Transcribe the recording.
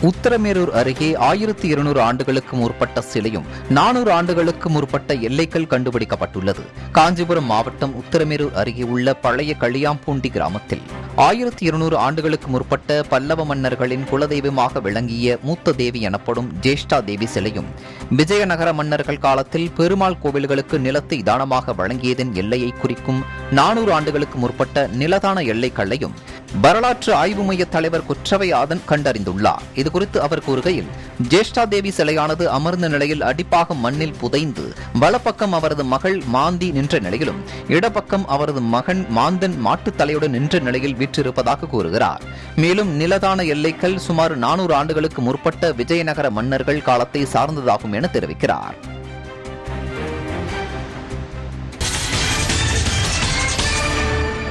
உத்தரமேரூர் அருகே ஆயிரத்தி இருநூறு ஆண்டுகளுக்கு முற்பட்ட சிலையும் நானூறு ஆண்டுகளுக்கு முற்பட்ட எல்லைக்கல் கண்டுபிடிக்கப்பட்டுள்ளது காஞ்சிபுரம் மாவட்டம் உத்தரமேரூர் அருகே உள்ள பழைய களியாம்பூண்டி கிராமத்தில் ஆயிரத்தி இருநூறு ஆண்டுகளுக்கு முற்பட்ட பல்லவ மன்னர்களின் குலதெய்வமாக விளங்கிய மூத்த தேவி எனப்படும் ஜேஷ்டா தேவி சிலையும் விஜயநகர மன்னர்கள் காலத்தில் பெருமாள் கோவில்களுக்கு நிலத்தை தானமாக வழங்கியதன் எல்லையை குறிக்கும் நானூறு ஆண்டுகளுக்கு முற்பட்ட நிலதான எல்லைக்கல்லையும் வரலாற்று ஆய்வு மைய தலைவர் குற்றவை ஆதன் கண்டறிந்துள்ளார் இதுகுறித்து அவர் கூறுகையில் ஜேஷ்டா தேவி சிலையானது அமர்ந்த நிலையில் அடிப்பாக மண்ணில் புதைந்து வலப்பக்கம் அவரது மகள் மாந்தி நின்ற நிலையிலும் இடப்பக்கம் அவரது மகன் மாந்தன் மாட்டுத் தலையுடன் நின்ற நிலையில் வீற்றிருப்பதாக கூறுகிறார் மேலும் நிலதான எல்லைக்கல் சுமார் நானூறு ஆண்டுகளுக்கு முற்பட்ட விஜயநகர மன்னர்கள் காலத்தை சார்ந்ததாகும் என தெரிவிக்கிறார்